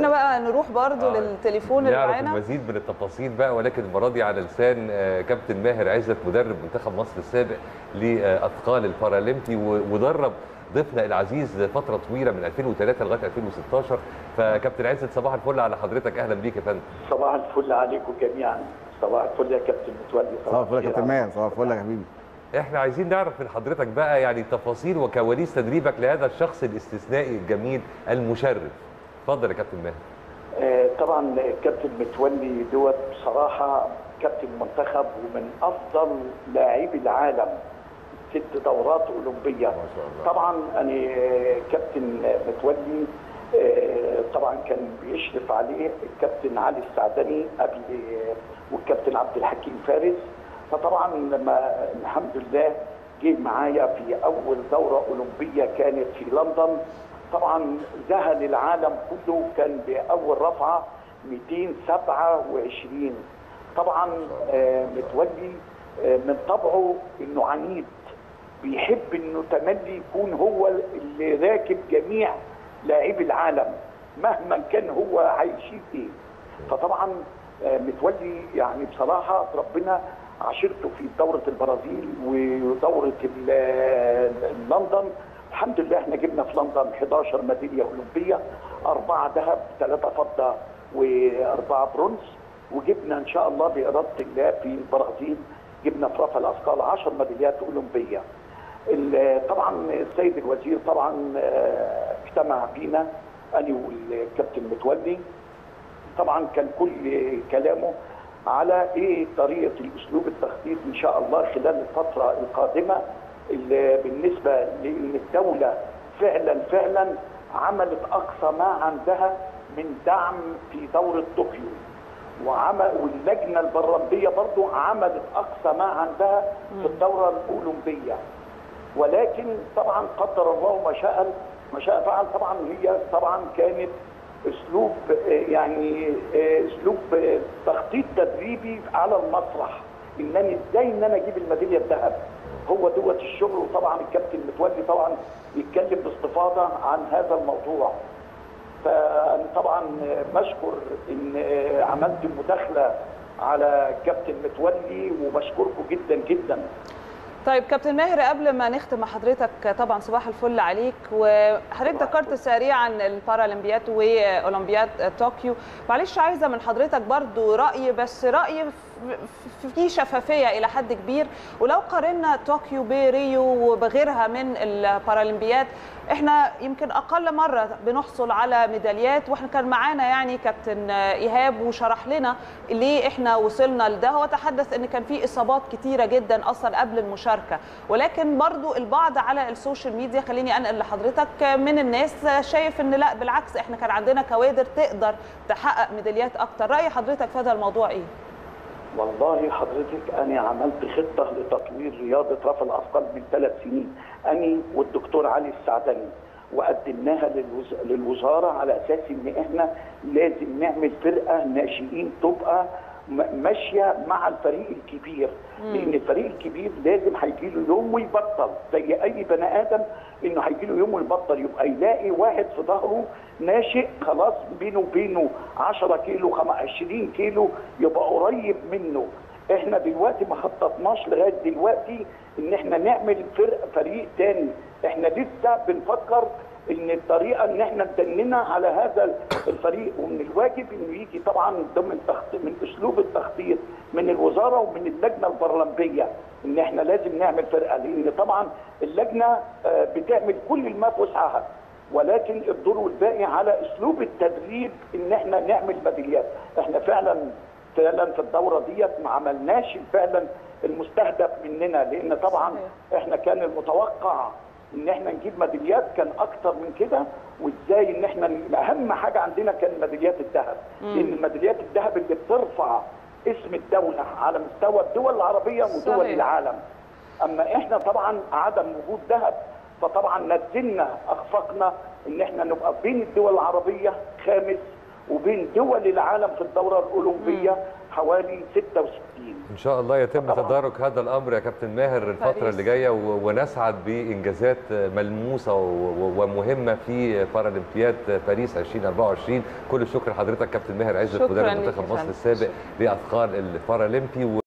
بقى نروح برضو آه، للتليفون اللي نعرف معانا المزيد من التفاصيل بقى ولكن المره دي على لسان آه، كابتن ماهر عزت مدرب منتخب مصر السابق لاثقال البارالمبي و- ودرب ضيفنا العزيز فتره طويله من 2003 لغايه 2016 فكابتن عزت صباح الفل على حضرتك اهلا بيك يا فندم صباح الفل عليكم جميعا صباح الفل يا كابتن متولي صباح الفل يا كابتن ماهر صباح الفل يا حبيبي احنا عايزين نعرف من حضرتك بقى يعني تفاصيل وكواليس تدريبك لهذا الشخص الاستثنائي الجميل المشرف اتفضل يا كابتن ماهر آه، طبعا كابتن متولي دوت بصراحه كابتن منتخب ومن افضل لاعبي العالم ست دورات اولمبيه ما شاء الله. طبعا انا آه، كابتن متولي آه، طبعا كان بيشرف عليه الكابتن علي السعدني قبل آه، والكابتن عبد الحكيم فارس فطبعا لما الحمد لله جه معايا في اول دوره اولمبيه كانت في لندن طبعا ذهل العالم كله كان باول رفعه 227 طبعا آه، متولي آه، من طبعه انه عنيد بيحب انه تملي يكون هو اللي راكب جميع لاعبي العالم مهما كان هو هيشيل ايه فطبعا آه، متولي يعني بصراحه ربنا عاشرته في دوره البرازيل ودوره ال- آه، لندن الحمد لله احنا جبنا في لندن 11 ميداليه اولمبيه اربعه ذهب ثلاثه فضه واربعه برونز وجبنا ان شاء الله باراده الله في البرازيل جبنا في رفع الاثقال 10 ميداليات اولمبيه. ال- طبعا السيد الوزير طبعا آه، اجتمع بينا انا والكابتن متولي طبعا كان كل كلامه على ايه طريقه الاسلوب التخطيط ان شاء الله خلال الفتره القادمه اللي بالنسبه لان الدوله فعلا فعلا عملت اقصى ما عندها من دعم في دوره طوكيو وعمل واللجنه البرلمبيه برضو عملت اقصى ما عندها في الدوره الاولمبيه ولكن طبعا قدر الله ما شاء ما شاء فعل طبعا هي طبعا كانت اسلوب آه، يعني آه، اسلوب آه، تخطيط تدريبي على المسرح انني ازاي ان انا اجيب الميداليه الذهب هو دوت الشغل وطبعا الكابتن متولي طبعا يتكلم باستفاضه عن هذا الموضوع فانا طبعا بشكر ان عملت مداخله على كابتن متولي وبشكركم جدا جدا طيب كابتن ماهر قبل ما نختم مع حضرتك طبعا صباح الفل عليك وحضرتك ذكرت سريعا البارالمبيات واولمبياد طوكيو معلش عايزه من حضرتك برضو راي بس راي ف- في شفافيه الى حد كبير ولو قارنا طوكيو بريو وبغيرها من البارالمبيات احنا يمكن اقل مره بنحصل على ميداليات واحنا كان معانا يعني كابتن ايهاب وشرح لنا ليه احنا وصلنا لده هو تحدث ان كان في اصابات كتيره جدا اصلا قبل المشاركه ولكن برضو البعض على السوشيال ميديا خليني انقل لحضرتك من الناس شايف ان لا بالعكس احنا كان عندنا كوادر تقدر تحقق ميداليات اكتر راي حضرتك في هذا الموضوع ايه والله حضرتك انا عملت خطه لتطوير رياضه رفع الاثقال من ثلاث سنين انا والدكتور علي السعدني وقدمناها للوز... للوزاره على اساس ان احنا لازم نعمل فرقه ناشئين تبقى م- ماشيه مع الفريق الكبير لان الفريق الكبير لازم هيجي له يوم ويبطل زي اي بني ادم انه هيجي له يوم ويبطل يبقى يلاقي واحد في ظهره ناشئ خلاص بينه وبينه 10 كيلو خم- 20 كيلو يبقى قريب منه احنا دلوقتي ما خططناش لغايه دلوقتي ان احنا نعمل فرق فريق تاني احنا لسه بنفكر ان الطريقه ان احنا ندننا على هذا الفريق ومن الواجب انه يجي طبعا ضمن تخطيط من اسلوب التخطيط من الوزاره ومن اللجنه البرلمبيه ان احنا لازم نعمل فرقه لان طبعا اللجنه آه، بتعمل كل ما في وسعها ولكن الدور الباقي على اسلوب التدريب ان احنا نعمل ميداليات احنا فعلا فعلا في الدوره ديت ما عملناش فعلا المستهدف مننا لان طبعا احنا كان المتوقع ان احنا نجيب ميداليات كان اكتر من كده وازاي ان احنا اهم حاجه عندنا كان ميداليات الذهب لان ميداليات الذهب اللي بترفع اسم الدوله على مستوى الدول العربيه ودول صحيح. العالم اما احنا طبعا عدم وجود ذهب فطبعا نزلنا اخفقنا ان احنا نبقى بين الدول العربيه خامس وبين دول العالم في الدوره الاولمبيه حوالي 66 ان شاء الله يتم طبعاً. تدارك هذا الامر يا كابتن ماهر الفتره باريس. اللي جايه و- ونسعد بانجازات ملموسه و- و- ومهمه في بارالمبياد باريس 2024 كل الشكر لحضرتك كابتن ماهر عزت شكراً مدرب ليك يا منتخب مصر فندم. السابق لاثقال البارالمبي